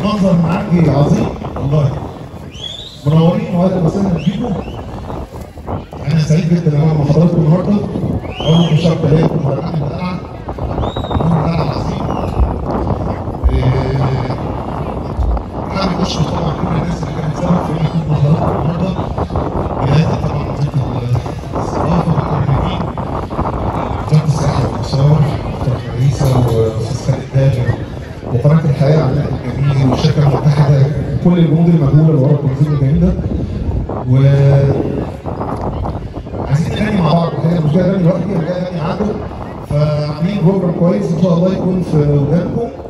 منظر معاكي عظيم والله منورين وهذا وسهلا بيكم انا سعيد جدا ان انا مع حضراتكم النهارده اول مشاركه ليا في مهرجان القلعه مهرجان عظيم حابب اشكر طبعا كل الناس اللي كانت سبب في ان يكون حضراتكم النهارده بدايه طبعا وزيره الثقافه والمخرجين وزاره السياحه والاثار دكتور عيسى واستاذ خالد داغر وقناه الحياه علاء الجميل والشركه المتحده وكل الجنود المجهوله اللي ورا التنظيم الجميل ده و عايزين نغني مع بعض الحقيقه مش جاي اغني لوحدي انا جاي اغني عنده فعاملين بروجرام كويس ان شاء الله يكون في ودانكم